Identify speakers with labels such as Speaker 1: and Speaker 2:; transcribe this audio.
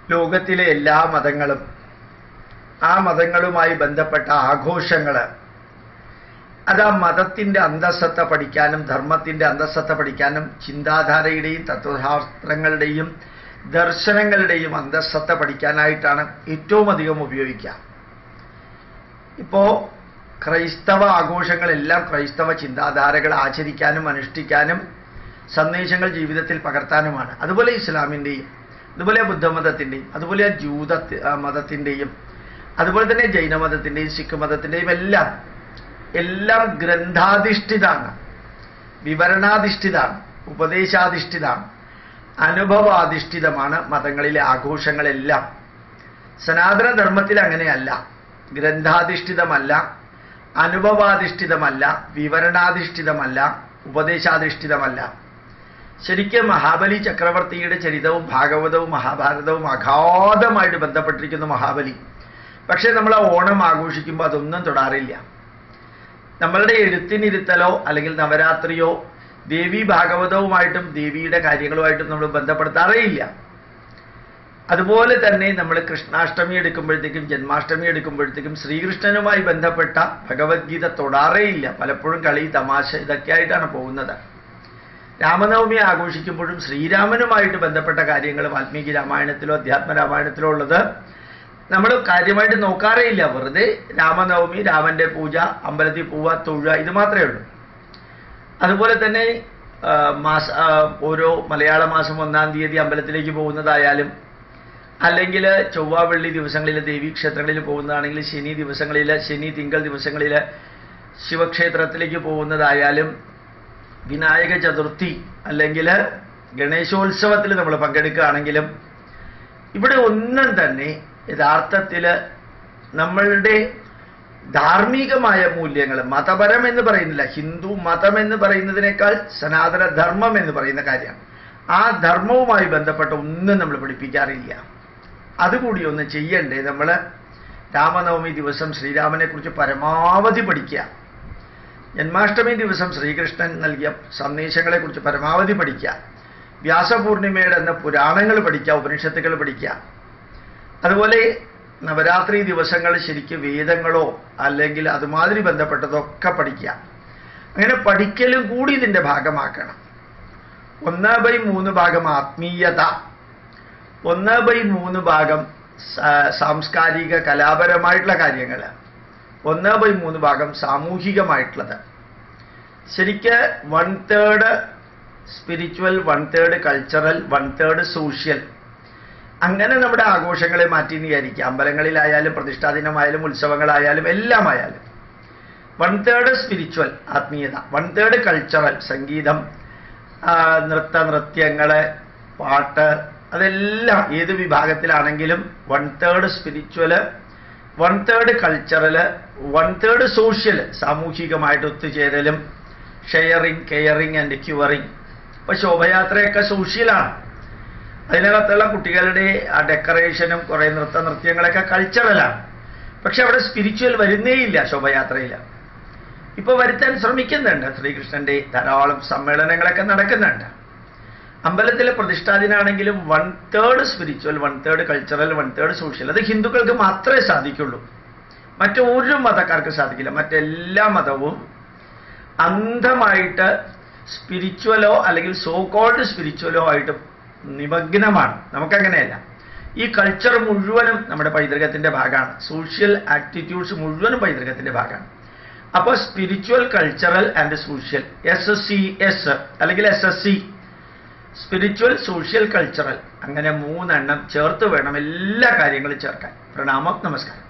Speaker 1: ലോകത്തിലെ എല്ലാ മതങ്ങളും ആ മതങ്ങളുമായി ബന്ധപ്പെട്ട ആഘോഷങ്ങൾ അത് ആ മതത്തിൻ്റെ അന്തസ്സത്ത പഠിക്കാനും ധർമ്മത്തിൻ്റെ അന്തസ്സത്ത പഠിക്കാനും ചിന്താധാരയുടെയും തത്വശാസ്ത്രങ്ങളുടെയും ദർശനങ്ങളുടെയും അന്തസ്സത്ത പഠിക്കാനായിട്ടാണ് ഏറ്റവും അധികം ഉപയോഗിക്കുക ഇപ്പോൾ ക്രൈസ്തവ ആഘോഷങ്ങളെല്ലാം ക്രൈസ്തവ ചിന്താധാരകൾ ആചരിക്കാനും അനുഷ്ഠിക്കാനും സന്ദേശങ്ങൾ ജീവിതത്തിൽ പകർത്താനുമാണ് അതുപോലെ ഇസ്ലാമിൻ്റെയും അതുപോലെ ബുദ്ധമതത്തിൻ്റെയും അതുപോലെ ജൂത മതത്തിൻ്റെയും അതുപോലെ തന്നെ ജൈനമതത്തിൻ്റെയും സിഖ് മതത്തിൻ്റെയും എല്ലാം എല്ലാം ഗ്രന്ഥാധിഷ്ഠിതാണ് വിവരണാധിഷ്ഠിതാണ് ഉപദേശാധിഷ്ഠിതാണ് അനുഭവാധിഷ്ഠിതമാണ് മതങ്ങളിലെ ആഘോഷങ്ങളെല്ലാം സനാതന ധർമ്മത്തിൽ അങ്ങനെയല്ല ഗ്രന്ഥാധിഷ്ഠിതമല്ല അനുഭവാധിഷ്ഠിതമല്ല വിവരണാധിഷ്ഠിതമല്ല ഉപദേശാധിഷ്ഠിതമല്ല ശരിക്കും മഹാബലി ചക്രവർത്തിയുടെ ചരിതവും ഭാഗവതവും മഹാഭാരതവും അഗാധമായിട്ട് ബന്ധപ്പെട്ടിരിക്കുന്നു മഹാബലി പക്ഷേ നമ്മൾ ആ ഓണം ആഘോഷിക്കുമ്പോൾ അതൊന്നും തൊടാറില്ല നമ്മളുടെ എഴുത്തിനിരുത്തലോ അല്ലെങ്കിൽ നവരാത്രിയോ ദേവി ഭാഗവതവുമായിട്ടും ദേവിയുടെ കാര്യങ്ങളുമായിട്ടും നമ്മൾ ബന്ധപ്പെടുത്താറേയില്ല അതുപോലെ തന്നെ നമ്മൾ കൃഷ്ണാഷ്ടമി എടുക്കുമ്പോഴത്തേക്കും ജന്മാഷ്ടമി എടുക്കുമ്പോഴത്തേക്കും ശ്രീകൃഷ്ണനുമായി ബന്ധപ്പെട്ട ഭഗവത്ഗീത തൊടാറേയില്ല പലപ്പോഴും കളി തമാശ ഇതൊക്കെ ആയിട്ടാണ് പോകുന്നത് രാമനവമി ആഘോഷിക്കുമ്പോഴും ശ്രീരാമനുമായിട്ട് ബന്ധപ്പെട്ട കാര്യങ്ങൾ വാൽമീകി രാമായണത്തിലോ അധ്യാത്മ രാമായണത്തിലോ ഉള്ളത് നമ്മൾ കാര്യമായിട്ട് നോക്കാറേയില്ല വെറുതെ രാമനവമി രാമന്റെ പൂജ അമ്പലത്തിൽ പോവുക തൊഴുക ഇത് മാത്രമേ ഉള്ളൂ അതുപോലെ തന്നെ ആ, മാസ ആ, ഓരോ മലയാള മാസം ഒന്നാം തീയതി അമ്പലത്തിലേക്ക് പോകുന്നതായാലും അല്ലെങ്കിൽ ചൊവ്വ വെള്ളി ദിവസങ്ങളിൽ ദേവീക്ഷേത്രങ്ങളിൽ പോകുന്നതാണെങ്കിൽ ശനി ദിവസങ്ങളിൽ ശനി തിങ്കൾ ദിവസങ്ങളിൽ ശിവക്ഷേത്രത്തിലേക്ക് പോകുന്നതായാലും വിനായക ചതുർത്ഥി അല്ലെങ്കിൽ ഗണേശോത്സവത്തിൽ നമ്മൾ പങ്കെടുക്കുകയാണെങ്കിലും ഇവിടെ ഒന്നും തന്നെ യഥാർത്ഥത്തിൽ നമ്മളുടെ ധാർമ്മികമായ മൂല്യങ്ങൾ മതപരം എന്ന് പറയുന്നില്ല ഹിന്ദു മതം എന്ന് പറയുന്നതിനേക്കാൾ സനാതന ധർമ്മം എന്ന് പറയുന്ന കാര്യമാണ് ആ ധർമ്മവുമായി ബന്ധപ്പെട്ട ഒന്നും നമ്മൾ പഠിപ്പിക്കാറില്ല അതുകൂടി ഒന്ന് ചെയ്യണ്ടേ നമ്മൾ രാമനവമി ദിവസം ശ്രീരാമനെ കുറിച്ച് പരമാവധി പഠിക്കുക ജന്മാഷ്ടമി ദിവസം ശ്രീകൃഷ്ണൻ നൽകിയ സന്ദേശങ്ങളെക്കുറിച്ച് പരമാവധി പഠിക്കുക വ്യാസപൂർണിമയുടെ എന്ന പുരാണങ്ങൾ പഠിക്കുക ഉപനിഷത്തുകൾ പഠിക്കുക അതുപോലെ നവരാത്രി ദിവസങ്ങൾ ശരിക്കും വേദങ്ങളോ അല്ലെങ്കിൽ അതുമാതിരി ബന്ധപ്പെട്ടതൊക്കെ പഠിക്കുക അങ്ങനെ പഠിക്കലും കൂടി ഇതിൻ്റെ ഭാഗമാക്കണം ഒന്ന് ബൈ മൂന്ന് ഭാഗം ആത്മീയത ഒന്ന് ബൈ മൂന്ന് ഭാഗം സാ- സാംസ്കാരിക കലാപരമായിട്ടുള്ള കാര്യങ്ങൾ ഒന്ന് ബൈ മൂന്ന് ഭാഗം സാമൂഹികമായിട്ടുള്ളത് ശരിക്ക് one third spiritual one third cultural one third social അങ്ങനെ നമ്മുടെ ആഘോഷങ്ങളെ മാറ്റി എന്ന് വിചാരിക്കുക അമ്പലങ്ങളിലായാലും പ്രതിഷ്ഠാദിനമായാലും ഉത്സവങ്ങളായാലും എല്ലാം ആയാലും വൺ തേർഡ് സ്പിരിച്വൽ ആത്മീയത വൺ തേർഡ് കൾച്ചറൽ സംഗീതം ആ, നൃത്ത നൃത്യങ്ങൾ പാട്ട് അതെല്ലാം ഏത് വിഭാഗത്തിലാണെങ്കിലും one third spiritual one third cultural one third social സാമൂഹികമായിട്ട് ഒത്തുചേരലും ഷെയറിങ് കെയറിങ് ആൻഡ് ക്യൂറിങ് ഇപ്പൊ ശോഭയാത്രയൊക്കെ സോഷ്യലാണ് അതിനകത്തുള്ള കുട്ടികളുടെ ആ ഡെക്കറേഷനും കുറെ നൃത്ത നൃത്യങ്ങളൊക്കെ കൾച്ചറലാണ് പക്ഷെ അവിടെ സ്പിരിച്വൽ വരുന്നേയില്ല ശോഭയാത്രയിൽ ഇപ്പൊ വരുത്താൻ ശ്രമിക്കുന്നുണ്ട് ശ്രീകൃഷ്ണന്റെ ധാരാളം സമ്മേളനങ്ങളൊക്കെ നടക്കുന്നുണ്ട് അമ്പലത്തിലെ പ്രതിഷ്ഠാദിനാണെങ്കിലും one third spiritual one third cultural one third social അത് ഹിന്ദുക്കൾക്ക് മാത്രമേ സാധിക്കുള്ളൂ മറ്റൊരു മതക്കാർക്ക് സാധിക്കില്ല മറ്റെല്ലാ മതവും അന്ധമായിട്ട് സ്പിരിച്വലോ അല്ലെങ്കിൽ സോ കോൾഡ് സ്പിരിച്വലോ ആയിട്ട് നിമഗ്നമാണ് നമുക്കങ്ങനെയല്ല ഈ കൾച്ചർ മുഴുവനും നമ്മുടെ പൈതൃകത്തിന്റെ ഭാഗമാണ് സോഷ്യൽ ആക്ടിറ്റ്യൂഡ്സ് മുഴുവനും പൈതൃകത്തിന്റെ ഭാഗമാണ് അപ്പോൾ spiritual cultural and social S S C S അല്ലെങ്കിൽ S S C spiritual social cultural അങ്ങനെ മൂന്നെണ്ണം ചേർത്ത് വേണം എല്ലാ കാര്യങ്ങളും ചേർക്കാൻ പ്രണാമം നമസ്കാരം